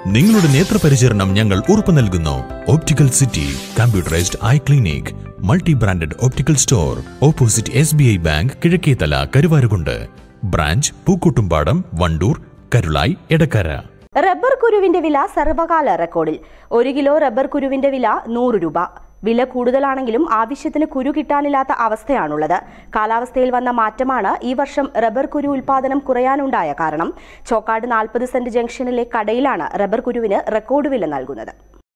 നിങ്ങളുടെ നേത്രപരിചരണം ഞങ്ങൾ ഉറപ്പു നൽകുന്നു optical city computerised eye clinic multi branded optical store opposite S B I bank Kizhakkethala Karuvarakundu branch Pookkottumpadam Wandoor Karulai Edakkara rubber കുരുവിന്റെ വില സർവകാല റെക്കോർഡിൽ ഒരു കിലോ റബ്ബർ കുരുവിന്റെ വില നൂറ് രൂപ വില കൂടുതലാണെങ്കിലും ആവശ്യത്തിന് കുരു കിട്ടാനില്ലാത്ത അവസ്ഥയാണുള്ളത് കാലാവസ്ഥയിൽ വന്ന മാറ്റമാണ് ഈ വർഷം റബ്ബർ കുരു ഉൽപാദനം കുറയാനുണ്ടായ കാരണം ചോക്കാട് നാൽപ്പത് സെന്റ് ജംഗ്ഷനിലെ കടയിലാണ് റബ്ബർ കുരുവിന് റെക്കോർഡ് വില നൽകുന്നത്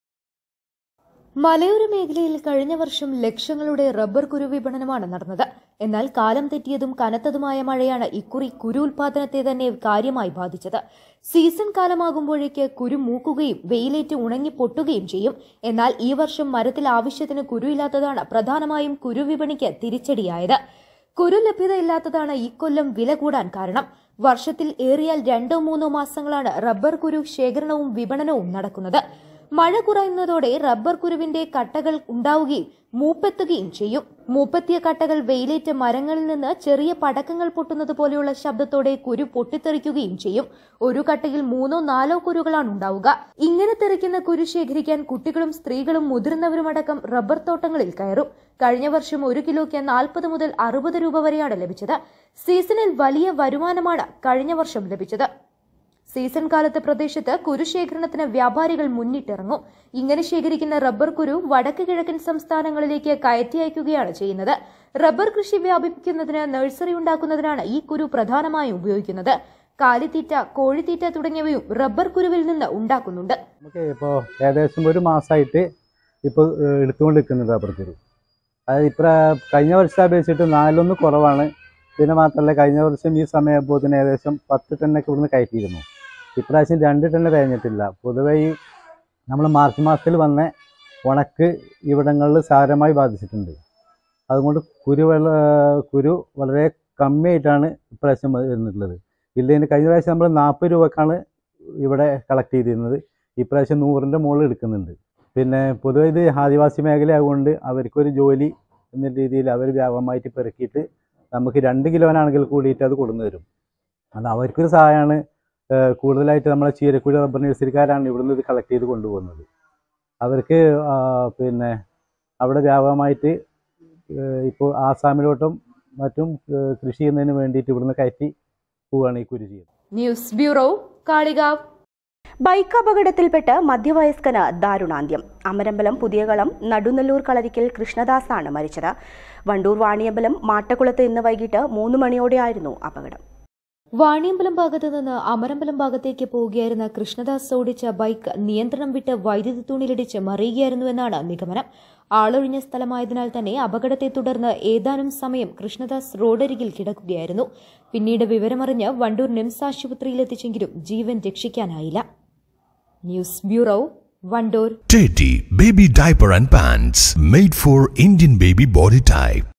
മലയോര മേഖലയിൽ കഴിഞ്ഞ വർഷം ലക്ഷങ്ങളുടെ റബ്ബർ കുരു വിപണനമാണ് നടന്നത് എന്നാൽ കാലം തെറ്റിയതും കനത്തതുമായ മഴയാണ് ഇക്കുറി കുരു ഉൽപാദനത്തെ തന്നെ കാര്യമായി ബാധിച്ചത് സീസൺ കാലമാകുമ്പോഴേക്ക് കുരു മൂക്കുകയും വെയിലേറ്റ് ഉണങ്ങി പൊട്ടുകയും ചെയ്യും എന്നാൽ ഈ വർഷം മരത്തിൽ ആവശ്യത്തിന് കുരു ഇല്ലാത്തതാണ് പ്രധാനമായും കുരു വിപണിക്ക് തിരിച്ചടിയായത് കുരു ലഭ്യത ഇല്ലാത്തതാണ് ഇക്കൊല്ലം വില കൂടാൻ കാരണം വർഷത്തിൽ ഏറിയാൽ രണ്ടോ മൂന്നോ മാസങ്ങളാണ് റബ്ബർ കുരു ശേഖരണവും വിപണനവും നടക്കുന്നത് മഴ കുറയുന്നതോടെ റബ്ബർ കുരുവിന്റെ കട്ടകൾ ഉണ്ടാവുകയും മൂപ്പെത്തുകയും ചെയ്യും മൂപ്പെത്തിയ കട്ടകൾ വെയിലേറ്റ് മരങ്ങളിൽ നിന്ന് ചെറിയ പടക്കങ്ങൾ പൊട്ടുന്നത് പോലെയുള്ള ശബ്ദത്തോടെ കുരു പൊട്ടിത്തെറിക്കുകയും ചെയ്യും ഒരു കട്ടയിൽ മൂന്നോ നാലോ കുരുകളാണ് ഉണ്ടാവുക ഇങ്ങനെ തെറിക്കുന്ന കുരു ശേഖരിക്കാൻ കുട്ടികളും സ്ത്രീകളും മുതിർന്നവരുമടക്കം റബ്ബർ തോട്ടങ്ങളിൽ കയറും കഴിഞ്ഞ വർഷം ഒരു കിലോയ്ക്ക് നാൽപ്പത് മുതൽ അറുപത് രൂപ വരെയാണ് ലഭിച്ചത് സീസണിൽ വലിയ വരുമാനമാണ് കഴിഞ്ഞ വർഷം ലഭിച്ചത് സീസൺ കാലത്ത് പ്രദേശത്ത് കുരുശേഖരണത്തിന് വ്യാപാരികൾ മുന്നിട്ടിറങ്ങും ഇങ്ങനെ ശേഖരിക്കുന്ന റബ്ബർ കുരു വടക്ക് കിഴക്കൻ സംസ്ഥാനങ്ങളിലേക്ക് കയറ്റി അയക്കുകയാണ് ചെയ്യുന്നത് റബ്ബർ കൃഷി വ്യാപിപ്പിക്കുന്നതിന് നഴ്സറി ഉണ്ടാക്കുന്നതിനാണ് ഈ കുരു പ്രധാനമായും ഉപയോഗിക്കുന്നത് കാലിത്തീറ്റ കോഴിത്തീറ്റ തുടങ്ങിയവയും റബ്ബർ കുരുവിൽ നിന്ന് ഉണ്ടാക്കുന്നുണ്ട് നമുക്ക് ഇപ്പോൾ ഏകദേശം ഒരു മാസമായിട്ട് ഇപ്പോൾ എടുത്തുകൊണ്ട് നിൽക്കുന്നത് റബ്ബർ കുരു അതായത് ഇപ്രാ കഴിഞ്ഞ വർഷം അപേക്ഷിച്ചിട്ട് നാലൊന്ന് കുറവാണ് പിന്നെ മാത്രമല്ല കഴിഞ്ഞ വർഷം ഈ സമയമാകുമ്പോൾ തന്നെ ഏകദേശം പത്ത് ടണ്ണൊക്കെ ഇവിടുന്ന് കയറ്റിയിരുന്നു ഇപ്രാവശ്യം രണ്ട് ടണ്ണ് കഴിഞ്ഞിട്ടില്ല പൊതുവെ ഈ നമ്മൾ മാർച്ച് മാസത്തിൽ വന്ന ഉണക്ക് ഇവിടങ്ങളിൽ സാരമായി ബാധിച്ചിട്ടുണ്ട് അതുകൊണ്ട് കുരു വെള്ള കുരു വളരെ കമ്മിയായിട്ടാണ് ഇപ്രാവശ്യം വരുന്നിട്ടുള്ളത് ഇല്ലെങ്കിൽ കഴിഞ്ഞ പ്രാവശ്യം നമ്മൾ നാൽപ്പത് രൂപക്കാണ് ഇവിടെ കളക്ട് ചെയ്തിരുന്നത് ഇപ്രാവശ്യം നൂറിൻ്റെ മുകളിൽ എടുക്കുന്നുണ്ട് പിന്നെ പൊതുവെ ഇത് ആദിവാസി മേഖല ആയതുകൊണ്ട് അവർക്കൊരു ജോലി എന്ന രീതിയിൽ അവർ വ്യാപകമായിട്ട് പെറുക്കിയിട്ട് നമുക്ക് രണ്ട് കിലോനാണെങ്കിൽ കൂടിയിട്ട് അത് കൊടുന്നു തരും അത് അവർക്കൊരു സഹായമാണ് ഏഹ് കൂടുതലായിട്ട് നമ്മളെ ചീരക്കുഴി റബ്ബർ നഴ്സറിക്കാരാണ് ഇവിടുന്ന് ഇത് കളക്ട് ചെയ്ത് കൊണ്ടുപോകുന്നത് അവർക്ക് ആ, പിന്നെ അവിടെ വ്യാപകമായിട്ട് ഏഹ് ഇപ്പോൾ ആസാമിലോട്ടും മറ്റും ഏഹ് കൃഷി ചെയ്യുന്നതിന് വേണ്ടിയിട്ട് ഇവിടുന്ന് കയറ്റി പോവുകയാണ് ഈ കുരു ചെയ്യുന്നത് ന്യൂസ് ബ്യൂറോ കാളികാവ് ബൈക്ക് അപകടത്തിൽപ്പെട്ട് മധ്യവയസ്കന് ദാരുണാന്ത്യം അമരമ്പലം പുതിയകളം നടുനെല്ലൂർ കളരിക്കൽ കൃഷ്ണദാസാണ് മരിച്ചത് വണ്ടൂർ വാണിയമ്പലം മാട്ടക്കുളത്ത് ഇന്ന് വൈകിട്ട് മൂന്ന് മണിയോടെയായിരുന്നു അപകടം വാണിയമ്പലം ഭാഗത്ത് നിന്ന് അമരമ്പലം ഭാഗത്തേക്ക് പോവുകയായിരുന്ന കൃഷ്ണദാസ് ഓടിച്ച ബൈക്ക് നിയന്ത്രണം വിട്ട് വൈദ്യുതി തൂണിലിടിച്ച് മറിയുകയായിരുന്നുവെന്നാണ് നിഗമനം ആളൊഴിഞ്ഞ സ്ഥലമായതിനാൽ തന്നെ അപകടത്തെ തുടർന്ന് ഏതാനും സമയം കൃഷ്ണദാസ് റോഡരികിൽ കിടക്കുകയായിരുന്നു പിന്നീട് വിവരമറിഞ്ഞ് വണ്ടൂർ നിംസ് ആശുപത്രിയിലെത്തിച്ചെങ്കിലും ജീവൻ രക്ഷിക്കാനായില്ല news bureau Wandoor Teddy Baby Diaper and Pants made for Indian baby body type.